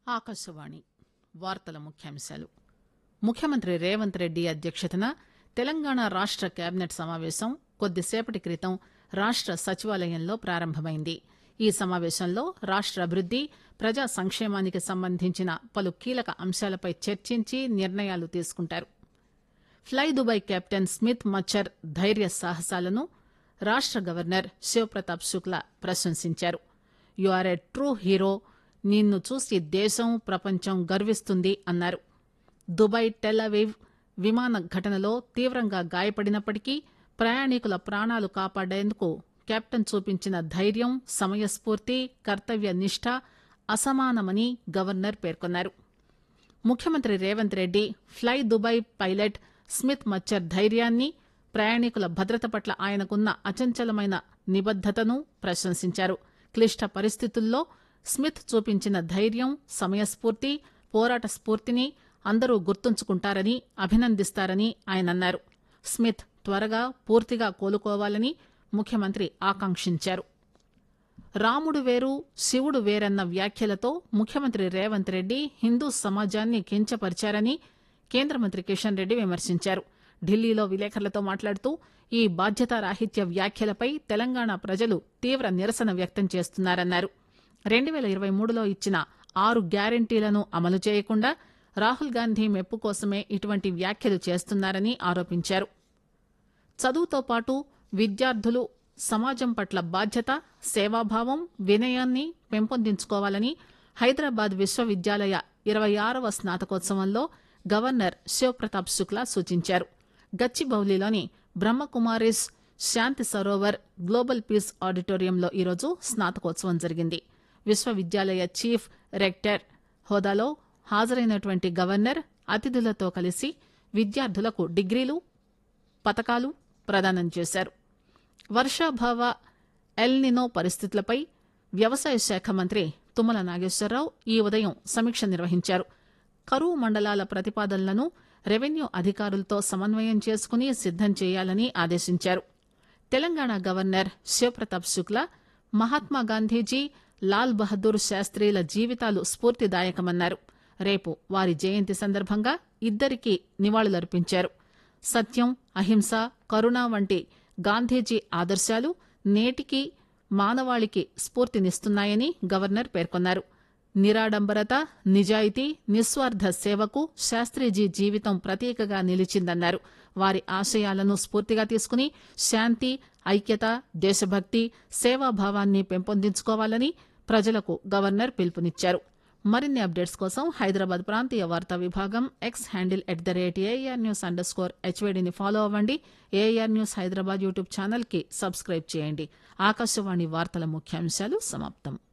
ఆకాశవాణి వార్తల ముఖ్యాంశాలు ముఖ్యమంత్రి రేవంత్ రెడ్డి అధ్యక్షతన తెలంగాణ రాష్ట కేబినెట్ సమావేశం కొద్దిసేపటి క్రితం రాష్ట సచివాలయంలో ప్రారంభమైంది ఈ సమావేశంలో రాష్ట అభివృద్ది ప్రజా సంక్షేమానికి సంబంధించిన పలు కీలక అంశాలపై చర్చించి నిర్ణయాలు తీసుకుంటారు fly Dubai captain Smith Machar ధైర్య సాహసాలను రాష్ట గవర్నర్ శివప్రతాప్ శుక్లా ప్రశంసించారు you are a true hero నిన్ను చూసి దేశం ప్రపంచం గర్విస్తుంది అన్నారు దుబాయ్ టెల్ అవీవ్ విమాన ఘటనలో తీవ్రంగా గాయపడినప్పటికీ ప్రయాణికుల ప్రాణాలు కాపాడేందుకు కెప్టెన్ చూపించిన ధైర్యం సమయస్ఫూర్తి కర్తవ్య నిష్ట అసమానమని గవర్నర్ పేర్కొన్నారు ముఖ్యమంత్రి Revanth Reddy fly Dubai pilot Smith Machar ధైర్యాన్ని ప్రయాణికుల భద్రత పట్ల ఆయనకున్న అచంచలమైన నిబద్దతను ప్రశంసించారు క్లిష్ట పరిస్థితుల్లో స్మిత్ చూపించిన ధైర్యం సమయస్ఫూర్తి పోరాట స్ఫూర్తిని అందరూ గుర్తుంచుకుంటారని అభినందిస్తారని ఆయన అన్నారు స్మిత్ త్వరగా పూర్తిగా కోలుకోవాలని ముఖ్యమంత్రి ఆకాంక్షించారు రాముడు వేరు శివుడు వేరన్న వ్యాఖ్యలతో ముఖ్యమంత్రి రేవంత్ రెడ్డి హిందూ సమాజాన్ని కించపరిచారని కేంద్ర మంత్రి కిషన్ రెడ్డి విమర్శించారు ఢిల్లీలో విలేకరులతో మాట్లాడుతూ ఈ బాధ్యతారాహిత్య వ్యాఖ్యలపై తెలంగాణ ప్రజలు తీవ్ర నిరసన వ్యక్తం చేస్తున్నారన్నారు రెండు పేల ఇరవై మూడులో ఇచ్చిన ఆరు గ్యారంటీలను అమలు చేయకుండా రాహుల్ గాంధీ మెప్పు కోసమే ఇటువంటి వ్యాఖ్యలు చేస్తున్నారని ఆరోపించారు చదువుతో పాటు విద్యార్థులు సమాజం పట్ల బాధ్యత సేవాభావం వినయాన్ని పెంపొందించుకోవాలని హైదరాబాద్ విశ్వవిద్యాలయ ఇరవై ఆరవ స్నాతకోత్సవంలో గవర్నర్ శివప్రతాప్ శుక్లా సూచించారు గచ్చిబౌలిలోని బ్రహ్మకుమారిస్ శాంతి సరోవర్ గ్లోబల్ పీస్ ఆడిటోరియంలో ఈరోజు స్నాతకోత్సవం జరిగింది విశ్వవిద్యాలయ చీఫ్ రెక్టర్ హోదాలో హాజరైనటువంటి గవర్నర్ అతిథులతో కలిసి విద్యార్థులకు డిగ్రీలు పతకాలు ప్రదానం చేశారు వర్షాభావ ఎల్నినో పరిస్థితులపై వ్యవసాయ శాఖ మంత్రి తుమ్మల నాగేశ్వరరావు ఈ ఉదయం సమీక్ష నిర్వహించారు కరువు మండలాల ప్రతిపాదనలను రెవెన్యూ అధికారులతో సమన్వయం చేసుకుని సిద్దం చేయాలని ఆదేశించారు తెలంగాణ గవర్నర్ శివప్రతాప్ శుక్లా మహాత్మా గాంధీజీ లాల్ బహదూర్ శాస్త్రీల జీవితాలు స్ఫూర్తిదాయకమన్నారు రేపు వారి జయంతి సందర్భంగా ఇద్దరికీ నివాళులర్పించారు సత్యం అహింస కరుణ వంటి గాంధీజీ ఆదర్శాలు నేటికి మానవాళికి స్ఫూర్తినిస్తున్నాయని గవర్నర్ పేర్కొన్నారు నిరాడంబరత నిజాయితీ నిస్వార్థ సేవకు శాస్త్రీజీ జీవితం ప్రతీకగా నిలిచిందన్నారు వారి ఆశయాలను స్ఫూర్తిగా తీసుకుని శాంతి ఐక్యత దేశభక్తి సేవాభావాన్ని పెంపొందించుకోవాలని ప్రజలకు గవర్నర్ పిలుపునిచ్చారు మరిన్ని అప్డేట్స్ కోసం హైదరాబాద్ ప్రాంతీయ వార్తా విభాగం X handle at the rate AIR news under score హెచ్వేడిని ఫాలో అవ్వండి AIR news Hyderabad YouTube channel కి సబ్స్క్రైబ్ చేయండి ఆకాశవాణి వార్తల ముఖ్యాంశాలు సమాప్తం